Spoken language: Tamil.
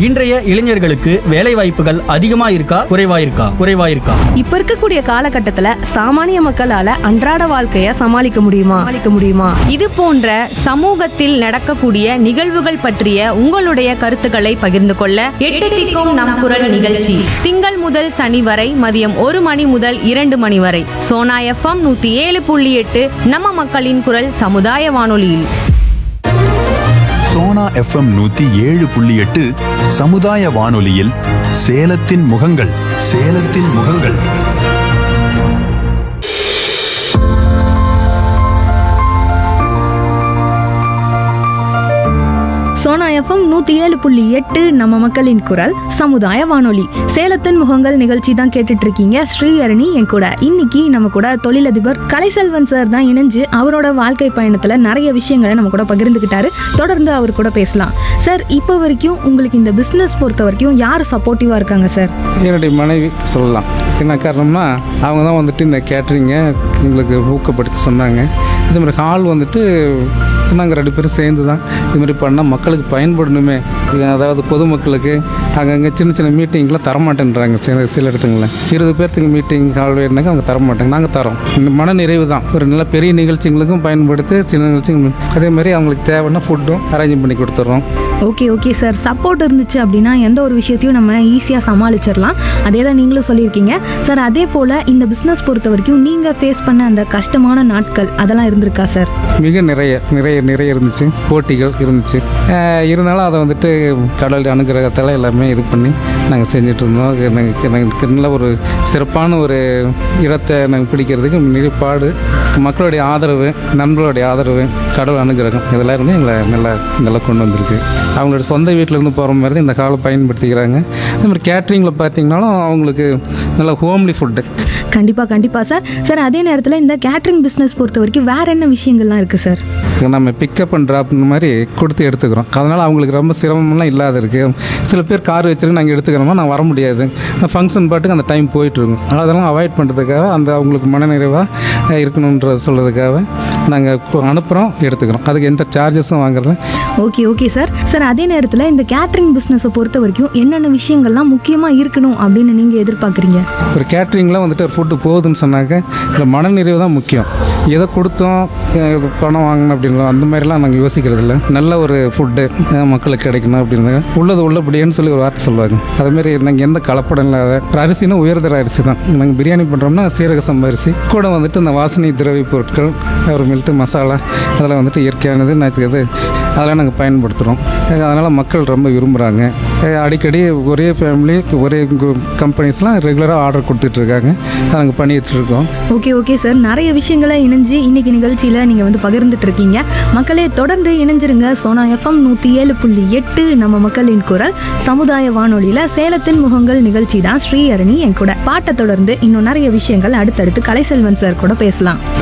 இன்றைய இளைஞர்களுக்கு வேலை வாய்ப்புகள் அதிகமா இருக்கா குறைவா இருக்கா குறைவா இருக்கா இப்ப இருக்கக்கூடிய காலகட்டத்துல சாமானிய மக்களால அன்றாட வாழ்க்கைய சமாளிக்க முடியுமா சமாளிக்க முடியுமா இது போன்ற சமூகத்தில் நடக்கக்கூடிய நிகழ்வுகள் பற்றிய உங்களுடைய கருத்துக்களை பகிர்ந்து கொள்ள எட்டு திக்கும் நம் குரல் நிகழ்ச்சி திங்கள் முதல் சனி வரை மதியம் ஒரு மணி முதல் இரண்டு மணி வரை சோனா எஃப்எம் நூத்தி ஏழு புள்ளி எட்டு நம்ம மக்களின் குரல் சமுதாய வானொலியில் சோனா எஃப்எம் நூத்தி ஏழு புள்ளி எட்டு சமுதாய வானொலியில் சேலத்தின் முகங்கள் சேலத்தின் முகங்கள் சோனா எஃப்எம் நூத்தி ஏழு புள்ளி எட்டு நம்ம மக்களின் குரல் சமுதாய வானொலி சேலத்தின் முகங்கள் நிகழ்ச்சி தான் கேட்டுட்டு இருக்கீங்க ஸ்ரீஹரணி என் கூட இன்னைக்கு நம்ம கூட தொழிலதிபர் கலைசெல்வன் சார் தான் இணைஞ்சு அவரோட வாழ்க்கை பயணத்துல நிறைய விஷயங்களை நம்ம கூட பகிர்ந்துக்கிட்டாரு தொடர்ந்து அவர் கூட பேசலாம் சார் இப்போ வரைக்கும் உங்களுக்கு இந்த பிசினஸ் பொறுத்த வரைக்கும் யார் சப்போர்ட்டிவா இருக்காங்க சார் என்னுடைய மனைவி சொல்லலாம் என்ன காரணம்னா அவங்க தான் வந்துட்டு இந்த கேட்ரிங்கை எங்களுக்கு ஊக்கப்படுத்தி சொன்னாங்க இதே மாதிரி ஹால் வந்துட்டு நாங்கள் ரெண்டு பேரும் சேர்ந்து தான் இது மாதிரி பண்ணால் மக்களுக்கு பயன்படணுமே அதாவது பொதுமக்களுக்கு அங்கங்கே சின்ன சின்ன மீட்டிங்லாம் தரமாட்டேன்றாங்க சில சில இடத்துங்கள இருபது பேர்த்துக்கு மீட்டிங் ஹால் வேணுனாக்க அவங்க தரமாட்டாங்க நாங்கள் தரோம் இந்த மன நிறைவு தான் ஒரு நல்ல பெரிய நிகழ்ச்சிகளுக்கும் பயன்படுத்தி சின்ன நிகழ்ச்சிகள் அதே மாதிரி அவங்களுக்கு தேவைன்னா ஃபுட்டும் அரேஞ்ச் பண்ணி கொடுத்துட்றோம் ஓகே ஓகே சார் சப்போர்ட் இருந்துச்சு அப்படின்னா எந்த ஒரு விஷயத்தையும் நம்ம ஈஸியாக சமாளிச்சிடலாம் அதே தான் நீங்களும் சொல்லியிருக்கீங்க சார் அதே போல் இந்த பிஸ்னஸ் பொறுத்த வரைக்கும் நீங்கள் ஃபேஸ் பண்ண அந்த கஷ்டமான நாட்கள் அதெல்லாம் இருந்திருக்கா சார் மிக நிறைய நிறைய நிறைய இருந்துச்சு போட்டிகள் இருந்துச்சு அஹ் இருந்தாலும் அதை வந்துட்டு கடவுள் அனுகிரகத்தால் எல்லாமே இது பண்ணி நாங்கள் செஞ்சுட்டு இருந்தோம் எனக்கு எனக்கு நல்ல ஒரு சிறப்பான ஒரு இடத்தை நாங்கள் பிடிக்கிறதுக்கு நிறைய பாடு மக்களுடைய ஆதரவு நண்பர்களுடைய ஆதரவு கடவுள் அனுகிரகம் இதெல்லாம் இருந்து எங்களை நல்லா நல்லா கொண்டு வந்திருக்கு அவங்களோட சொந்த வீட்டில் இருந்து போகிற மாதிரி தான் இந்த காலை பயன்படுத்திக்கிறாங்க அதே மாதிரி கேட்ரிங்கில் பார்த்தீங்கன்னாலும் அவங்களுக்கு நல்ல ஹோம்லி ஃபுட்டு கண்டிப்பாக கண்டிப்பாக சார் சார் அதே நேரத்தில் இந்த கேட்ரிங் பிஸ்னஸ் பொறுத்த வரைக்கும் வேற என்ன விஷயங்கள்லாம் இருக்குது சார் நம்ம பிக்கப் அண்ட் ட்ராப் மாதிரி கொடுத்து எடுத்துக்கிறோம் அதனால் அவங்களுக்கு ரொம்ப சிரமம்லாம் இல்லாத இருக்குது சில பேர் கார் வச்சிருக்கு நாங்கள் எடுத்துக்கிறோமா நான் வர முடியாது ஃபங்க்ஷன் பாட்டுக்கு அந்த டைம் போயிட்டுருக்கும் அதெல்லாம் அவாய்ட் பண்ணுறதுக்காக அந்த அவங்களுக்கு மனநிறைவாக இருக்கணுன்ற சொல்கிறதுக்காக நாங்கள் அனுப்புகிறோம் எடுத்துக்கிறோம் அதுக்கு எந்த சார்ஜஸும் வாங்குறது ஓகே ஓகே சார் சார் அதே நேரத்தில் இந்த கேட்ரிங் பிஸ்னஸை பொறுத்த வரைக்கும் என்னென்ன விஷயங்கள்லாம் முக்கியமாக இருக்கணும் அப்படின்னு நீங்கள் எதிர்பார்க்குறீங்க ஒரு கேட்ரிங்கில் வந்துட்டு ஒரு ஃபுட்டு போகுதுன்னு சொன்னாக்க இதில் மனநிறைவு தான் முக்கியம் எதை கொடுத்தோம் அஹ் இது பணம் வாங்கணும் அப்படின்னு அந்த மாதிரிலாம் நாங்கள் யோசிக்கிறது இல்லை நல்ல ஒரு ஃபுட்டு மக்களுக்கு கிடைக்கணும் அப்படின்னு உள்ளது உள்ளபடியேன்னு சொல்லி ஒரு வார்த்தை சொல்லுவாங்க அதுமாரி நாங்கள் எந்த கலப்படம் இல்லாத ஒரு அரிசினா உயர்தர அரிசி தான் நாங்கள் பிரியாணி பண்ணுறோம்னா சீரக சம்பா அரிசி கூட வந்துட்டு இந்த வாசனை திரவிய பொருட்கள் அப்புறமேல்ட்டு மசாலா அதெல்லாம் வந்துட்டு இயற்கையானது நான் இது அதெல்லாம் நாங்கள் பயன்படுத்துகிறோம் அதனால் மக்கள் ரொம்ப விரும்புகிறாங்க அடிக்கடி ஒரே ஃபேமிலி ஒரே கம்பெனிஸ்லாம் ரெகுலராக ஆர்டர் கொடுத்துட்ருக்காங்க நாங்கள் பண்ணிகிட்டு இருக்கோம் ஓகே ஓகே சார் நிறைய விஷயங்களை இணைஞ்சு இன்னைக்கு நிகழ்ச்சியில் நீங்கள் வந்து பகிர்ந்துட்டு இருக்கீங்க மக்களே தொடர்ந்து இணைஞ்சிருங்க சோனா எஃப்எம் நூற்றி ஏழு புள்ளி எட்டு நம்ம மக்களின் குரல் சமுதாய வானொலியில் சேலத்தின் முகங்கள் நிகழ்ச்சி தான் ஸ்ரீஹரணி என் கூட பாட்டை தொடர்ந்து இன்னும் நிறைய விஷயங்கள் அடுத்தடுத்து கலைசெல்வன் சார் கூட பேசலாம்